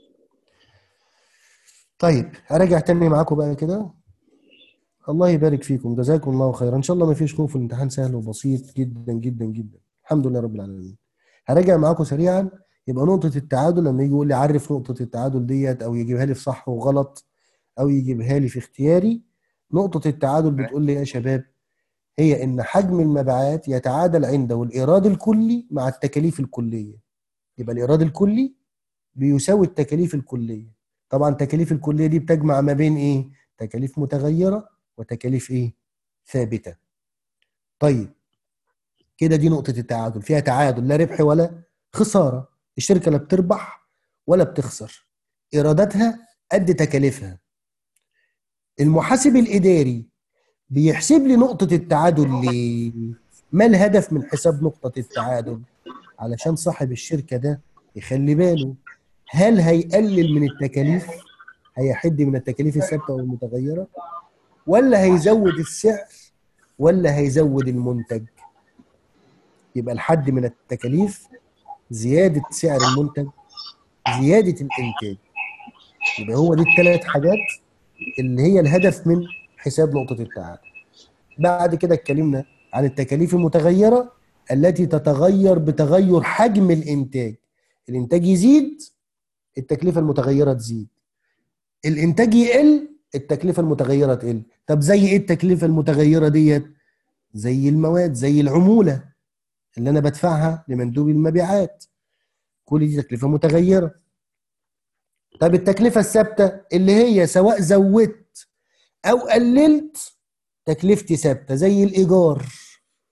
طيب هراجع تاني معاكم بقى كده الله يبارك فيكم جزاكم الله خيرا ان شاء الله مفيش خوف الامتحان سهل وبسيط جدا جدا جدا الحمد لله رب العالمين هراجع معاكم سريعا يبقى نقطة التعادل لما يجي يقول لي عرف نقطة التعادل ديت او يجيبها لي في صح وغلط او يجيبها لي في اختياري نقطة التعادل بتقول لي يا شباب هي ان حجم المبيعات يتعادل عنده الايراد الكلي مع التكاليف الكليه يبقى الإيراد الكلي بيساوي التكاليف الكلية طبعا التكاليف الكلية دي بتجمع ما بين إيه؟ تكاليف متغيرة وتكاليف إيه؟ ثابتة طيب كده دي نقطة التعادل فيها تعادل لا ربح ولا خسارة الشركة لا بتربح ولا بتخسر إيراداتها قد تكاليفها المحاسب الإداري بيحسب لي نقطة التعادل ليه؟ ما الهدف من حساب نقطة التعادل؟ علشان صاحب الشركة ده يخلي باله هل هيقلل من التكاليف هيحد من التكاليف الثابتة والمتغيرة ولا هيزود السعر ولا هيزود المنتج يبقى الحد من التكاليف زيادة سعر المنتج زيادة الإنتاج يبقى هو دي الثلاث حاجات اللي هي الهدف من حساب نقطة التعادل بعد كده اتكلمنا عن التكاليف المتغيرة التي تتغير بتغير حجم الانتاج الانتاج يزيد التكلفه المتغيره تزيد الانتاج يقل التكلفه المتغيره تقل طب زي ايه التكلفه المتغيره ديت زي المواد زي العموله اللي انا بدفعها لمندوب المبيعات كل دي تكلفه متغيره طب التكلفه الثابته اللي هي سواء زودت او قللت تكلفتي ثابته زي الايجار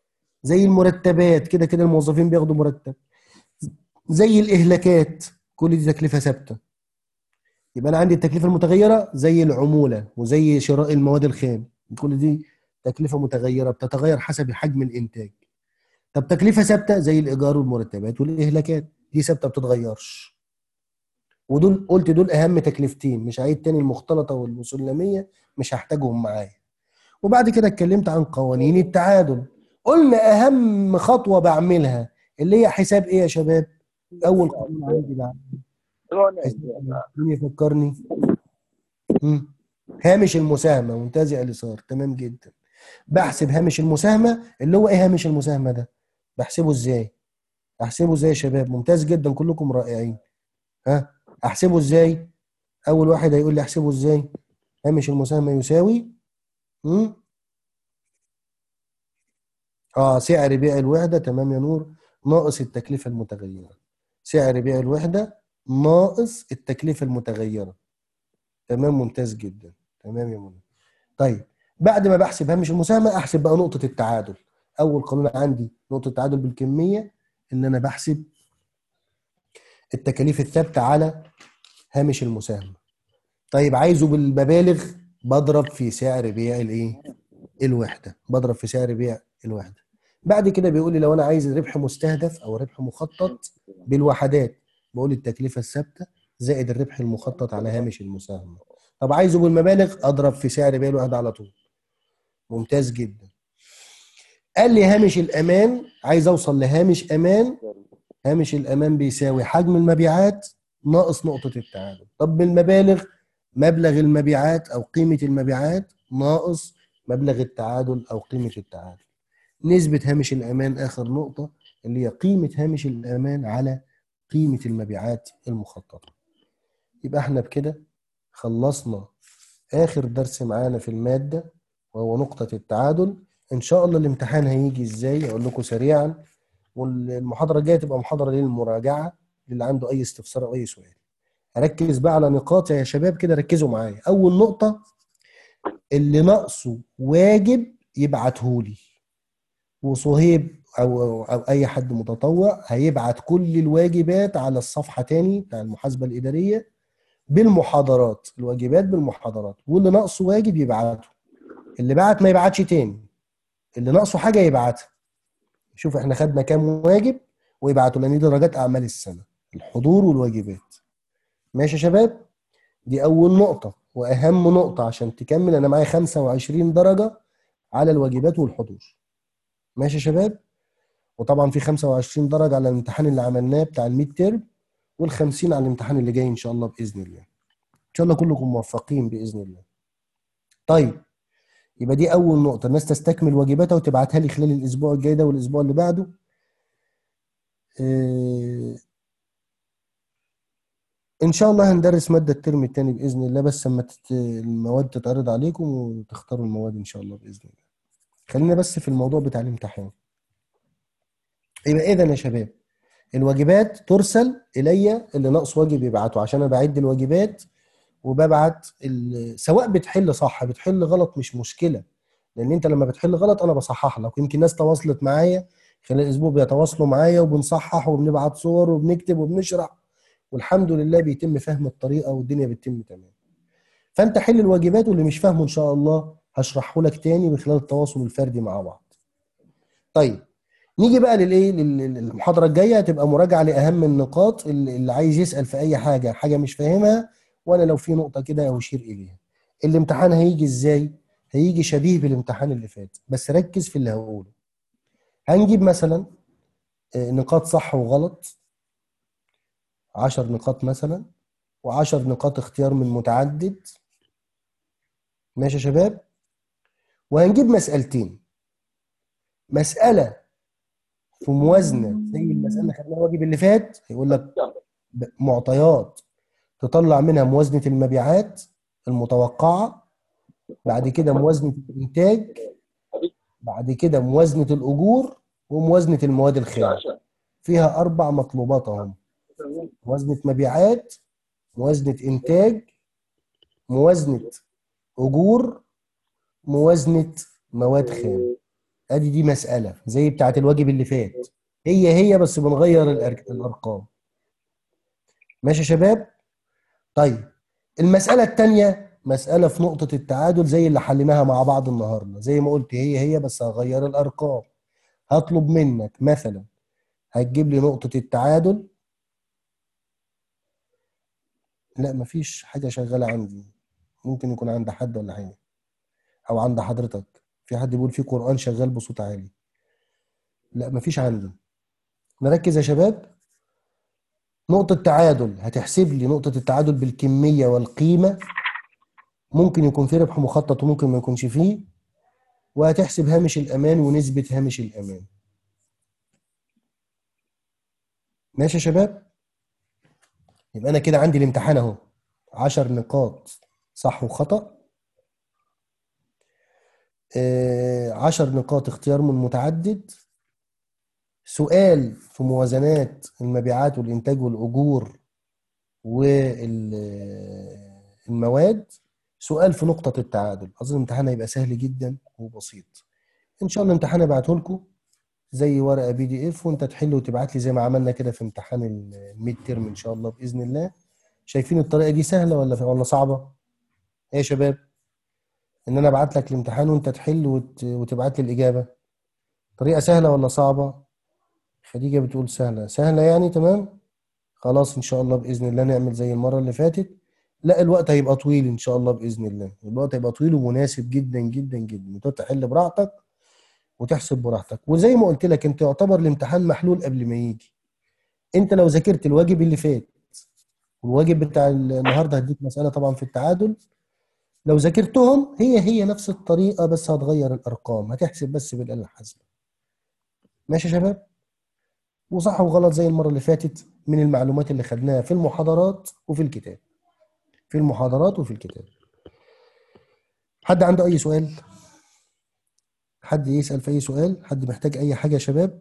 زي المرتبات كده كده الموظفين بياخدوا مرتب زي الاهلاكات كل دي تكلفه ثابته يبقى انا عندي التكلفه المتغيره زي العموله وزي شراء المواد الخام كل دي تكلفه متغيره بتتغير حسب حجم الانتاج طب تكلفه ثابته زي الايجار والمرتبات والاهلاكات دي ثابته ما بتتغيرش ودول قلت دول اهم تكلفتين مش هعيد تاني المختلطه والمسلميه مش هحتاجهم معايا وبعد كده اتكلمت عن قوانين التعادل قلنا اهم خطوه بعملها اللي هي حساب ايه يا شباب اول قانون عندي بقى مين يفكرني مم. هامش المساهمه منتزع اليسار تمام جدا بحسب هامش المساهمه اللي هو ايه هامش المساهمه ده بحسبه ازاي احسبه ازاي يا شباب ممتاز جدا كلكم رائعين ها احسبه ازاي اول واحد هيقول لي احسبه ازاي هامش المساهمه يساوي مم؟ اه سعر بيع الوحده تمام يا نور ناقص التكلفه المتغيره سعر بيع الوحده ناقص التكلفه المتغيره تمام ممتاز جدا تمام يا منى طيب بعد ما بحسب هامش المساهمه احسب بقى نقطه التعادل اول قانون عندي نقطه التعادل بالكميه ان انا بحسب التكاليف الثابته على هامش المساهمه طيب عايزه بالمبالغ بضرب في سعر بيع الايه الوحده بضرب في سعر بيع الوحده بعد كده بيقول لي لو انا عايز ربح مستهدف او ربح مخطط بالوحدات بقول التكلفه الثابته زائد الربح المخطط على هامش المساهمه طب عايزه بالمبالغ اضرب في سعر بيع الوحده على طول ممتاز جدا قال لي هامش الامان عايز اوصل لهامش امان هامش الامان بيساوي حجم المبيعات ناقص نقطه التعادل طب بالمبالغ مبلغ المبيعات او قيمه المبيعات ناقص مبلغ التعادل او قيمه التعادل نسبه هامش الامان اخر نقطه اللي هي قيمه هامش الامان على قيمه المبيعات المخططه يبقى احنا بكده خلصنا اخر درس معانا في الماده وهو نقطه التعادل ان شاء الله الامتحان هيجي ازاي اقول لكم سريعا والمحاضره الجايه تبقى محاضره للمراجعه للي عنده اي استفسار او اي سؤال هركز بقى على نقاط يا شباب كده ركزوا معايا اول نقطه اللي ناقصه واجب يبعته لي وصهيب أو, أو, أو أي حد متطوع هيبعت كل الواجبات على الصفحة تاني بتاع المحاسبة الإدارية بالمحاضرات الواجبات بالمحاضرات واللي ناقصه واجب يبعته اللي بعت ما يبعتش تاني اللي ناقصه حاجة يبعتها شوف احنا خدنا كام واجب ويبعتوا لان دي درجات أعمال السنة الحضور والواجبات ماشي يا شباب دي أول نقطة وأهم نقطة عشان تكمل أنا معايا 25 درجة على الواجبات والحضور ماشي يا شباب وطبعا في 25 درجة على الامتحان اللي عملناه بتاع الميد تيرم وال50 على الامتحان اللي جاي إن شاء الله بإذن الله إن شاء الله كلكم موفقين بإذن الله طيب يبقى دي أول نقطة الناس تستكمل واجباتها وتبعتها لي خلال الأسبوع الجاي ده والأسبوع اللي بعده إيه ان شاء الله هندرس ماده الترم الثاني باذن الله بس اما تت... المواد تتعرض عليكم وتختاروا المواد ان شاء الله باذن الله خلينا بس في الموضوع بتاع الامتحان يبقى اذا يا شباب الواجبات ترسل الي اللي ناقص واجب يبعته عشان انا بعد الواجبات وببعت ال... سواء بتحل صح بتحل غلط مش مشكله لان انت لما بتحل غلط انا بصحح لك يمكن ناس تواصلت معايا خلال الاسبوع بيتواصلوا معايا وبنصحح وبنبعت صور وبنكتب وبنشرح والحمد لله بيتم فهم الطريقه والدنيا بتتم تمام فانت حل الواجبات واللي مش فاهمه ان شاء الله هشرحه لك تاني من خلال التواصل الفردي مع بعض طيب نيجي بقى للايه للمحاضره الجايه هتبقى مراجعه لاهم النقاط اللي عايز يسال في اي حاجه حاجه مش فاهمها وانا لو في نقطه كده اشير اليها الامتحان هيجي ازاي هيجي شبيه بالامتحان اللي فات بس ركز في اللي هقوله هنجيب مثلا نقاط صح وغلط عشر نقاط مثلا وعشر نقاط اختيار من متعدد ماشي يا شباب وهنجيب مسألتين مسألة في موازنة زي المسألة اللي خدناها الواجب اللي فات هيقول لك معطيات تطلع منها موازنة المبيعات المتوقعة بعد كده موازنة الإنتاج بعد كده موازنة الأجور وموازنة المواد الخام فيها أربع مطلوبات أهم موازنة مبيعات موازنة إنتاج موازنة أجور موازنة مواد خام ادي دي مساله زي بتاعه الواجب اللي فات هي هي بس بنغير الأر- الارقام ماشي يا شباب طيب المساله الثانيه مساله في نقطه التعادل زي اللي حليناها مع بعض النهارده زي ما قلت هي هي بس هغير الارقام هطلب منك مثلا هتجيب لي نقطه التعادل لا مفيش حاجه شغاله عندي ممكن يكون عند حد ولا حاجه او عند حضرتك في حد بيقول في قران شغال بصوت عالي لا مفيش عندي نركز يا شباب نقطة تعادل هتحسب لي نقطة التعادل بالكمية والقيمة ممكن يكون في ربح مخطط وممكن ما يكونش فيه وهتحسب هامش الأمان ونسبة هامش الأمان ماشي يا شباب يبقى أنا كده عندي الامتحان أهو عشر نقاط صح وخطأ آه، عشر نقاط اختيار من متعدد سؤال في موازنات المبيعات والإنتاج والأجور والمواد سؤال في نقطة التعادل أظن الامتحان هيبقى سهل جدا وبسيط إن شاء الله الامتحان ابعته لكم زي ورقة بي دي إف وأنت تحل وتبعت لي زي ما عملنا كده في امتحان الميد ترم إن شاء الله بإذن الله شايفين الطريقة دي سهلة ولا ولا صعبة؟ إيه يا شباب؟ إن أنا أبعت لك الامتحان وأنت تحل وت... وتبعت لي الإجابة طريقة سهلة ولا صعبة؟ خديجة بتقول سهلة سهلة يعني تمام؟ خلاص إن شاء الله بإذن الله نعمل زي المرة اللي فاتت لا الوقت هيبقى طويل إن شاء الله بإذن الله الوقت هيبقى طويل ومناسب جدا جدا جدا وتقعد تحل براحتك وتحسب براحتك وزي ما قلت لك أنت يعتبر الامتحان محلول قبل ما يجي أنت لو ذاكرت الواجب اللي فات والواجب بتاع النهارده هديك مسألة طبعا في التعادل لو ذاكرتهم هي هي نفس الطريقة بس هتغير الأرقام هتحسب بس بالآلة الحاسبة ماشي يا شباب وصح وغلط زي المرة اللي فاتت من المعلومات اللي خدناها في المحاضرات وفي الكتاب في المحاضرات وفي الكتاب حد عنده أي سؤال حد يسأل في أي سؤال حد محتاج أي حاجة يا شباب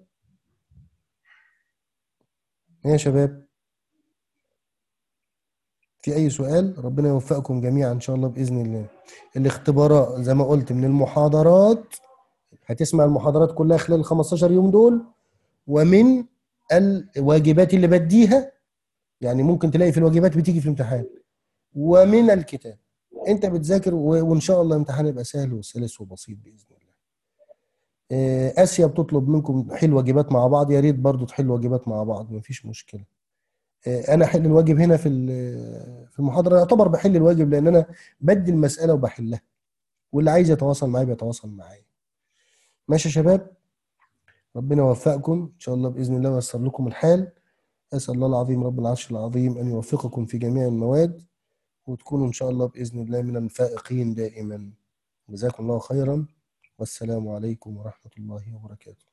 إيه يا شباب في أي سؤال ربنا يوفقكم جميعا إن شاء الله بإذن الله الاختبارات زي ما قلت من المحاضرات هتسمع المحاضرات كلها خلال ال 15 يوم دول ومن الواجبات اللي بديها يعني ممكن تلاقي في الواجبات بتيجي في الامتحان ومن الكتاب انت بتذاكر و- وان شاء الله الامتحان يبقى سهل وسلس وبسيط باذن الله آه، اسيا بتطلب منكم حل واجبات مع بعض يا ريت برضو تحل واجبات مع بعض مفيش مشكله آه، انا احل الواجب هنا في ال- في المحاضره يعتبر بحل الواجب لان انا بدي المساله وبحلها واللي عايز يتواصل معايا بيتواصل معايا ماشي يا شباب ربنا يوفقكم ان شاء الله باذن الله وييسر لكم الحال اسال الله العظيم رب العرش العظيم ان يوفقكم في جميع المواد وتكونوا ان شاء الله باذن الله من الفائقين دائما جزاكم الله خيرا والسلام عليكم ورحمه الله وبركاته